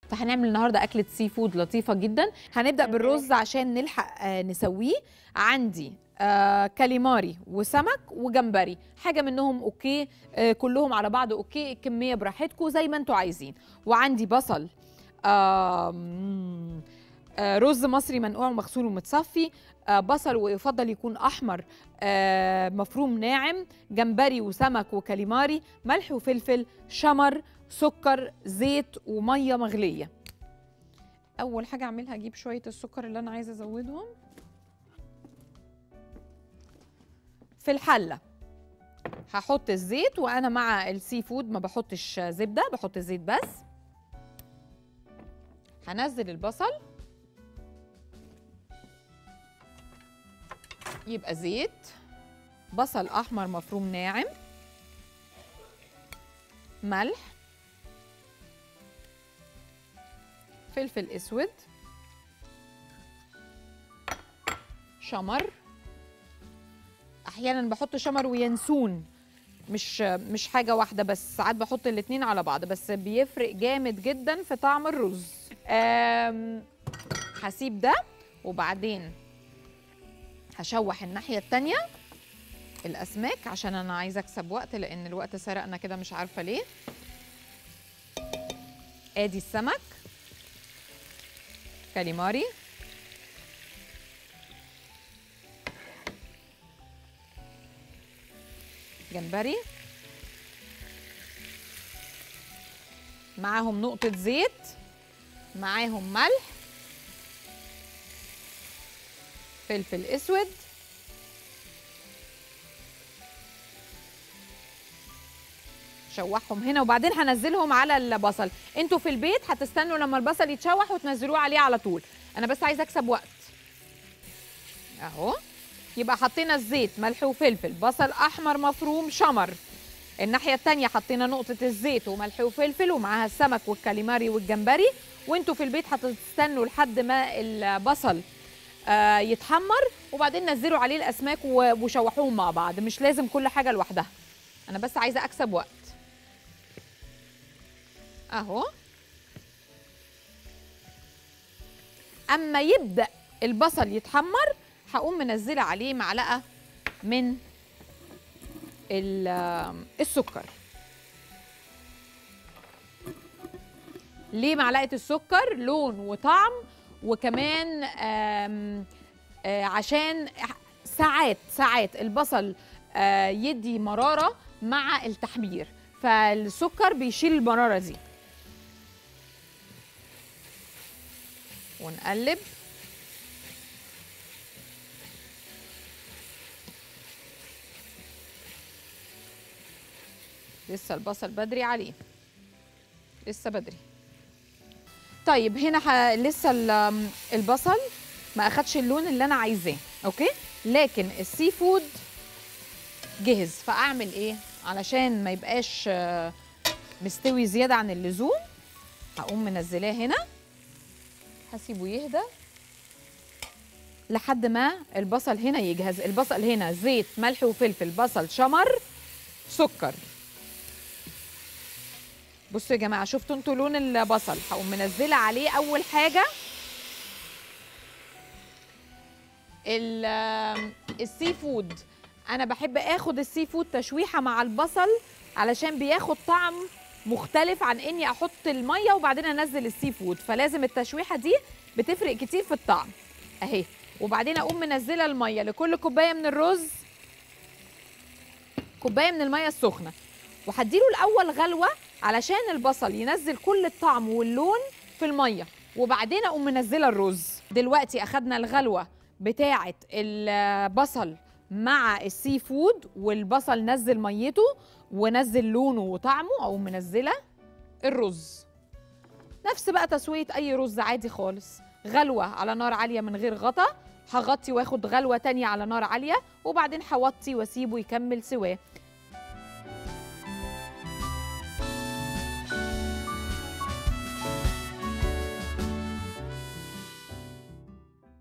فهنعمل النهارده اكله سي فود لطيفه جدا هنبدا بالرز عشان نلحق آه، نسويه عندي آه كاليماري وسمك وجمبري حاجه منهم اوكي آه كلهم على بعض اوكي الكميه براحتكم زي ما انتوا عايزين وعندي بصل آه مم، آه رز مصري منقوع ومغسول ومتصفي آه بصل ويفضل يكون احمر آه مفروم ناعم جمبري وسمك وكاليماري ملح وفلفل شمر سكر زيت وميه مغليه اول حاجه اعملها اجيب شويه السكر اللي انا عايزه ازودهم في الحله هحط الزيت وانا مع السي فود ما بحطش زبده بحط الزيت بس هنزل البصل يبقى زيت بصل احمر مفروم ناعم ملح فلفل اسود شمر احيانا بحط شمر وينسون مش مش حاجه واحده بس ساعات بحط الاتنين على بعض بس بيفرق جامد جدا في طعم الرز أم، هسيب ده وبعدين هشوح الناحيه التانيه الاسماك عشان انا عايزه اكسب وقت لان الوقت سرقنا كده مش عارفه ليه ادي السمك كاليماري جمبري معاهم نقطة زيت معاهم ملح فلفل اسود شوحهم هنا وبعدين هنزلهم على البصل انتوا في البيت هتستنوا لما البصل يتشوح وتنزلوه عليه على طول انا بس عايزه اكسب وقت اهو يبقى حطينا الزيت ملح وفلفل بصل احمر مفروم شمر الناحيه التانية حطينا نقطه الزيت وملح وفلفل ومعاها السمك والكاليماري والجمبري وانتوا في البيت هتستنوا لحد ما البصل آه يتحمر وبعدين نزلوا عليه الاسماك و- وشوحوهم مع بعض مش لازم كل حاجه لوحدها انا بس عايزه اكسب وقت اهو اما يبدا البصل يتحمر هقوم منزله عليه معلقه من ال- السكر ليه معلقه السكر لون وطعم وكمان آم، آه، عشان ساعات ساعات البصل آه، يدي مراره مع التحمير فالسكر بيشيل المراره دي ونقلب لسه البصل بدري عليه لسه بدري طيب هنا ح... لسه ال- البصل ما اخدش اللون اللي انا عايزاه اوكي لكن السي فود جهز فاعمل ايه علشان ما يبقاش آه، مستوي زياده عن اللزوم هقوم منزلاه هنا هسيبه يهدى لحد ما البصل هنا يجهز البصل هنا زيت ملح وفلفل بصل شمر سكر بصوا يا جماعه شفتوا انتوا لون البصل هقوم منزله عليه اول حاجه ال- آم، السي فود انا بحب اخد السي فود تشويحه مع البصل علشان بياخد طعم مختلف عن اني احط الميه وبعدين انزل السي فود فلازم التشويحه دي بتفرق كتير في الطعم اهي وبعدين اقوم منزله الميه لكل كوبايه من الرز كوبايه من الميه السخنه وهديله الاول غلوه علشان البصل ينزل كل الطعم واللون في الميه وبعدين اقوم منزله الرز دلوقتي اخدنا الغلوه بتاعه البصل مع السي فود والبصل نزل ميته ونزل لونه وطعمه اقوم منزله الرز نفس بقى تسويه اي رز عادي خالص غلوه على نار عاليه من غير غطا هغطي واخد غلوه تانية على نار عاليه وبعدين هوطي واسيبه يكمل سواه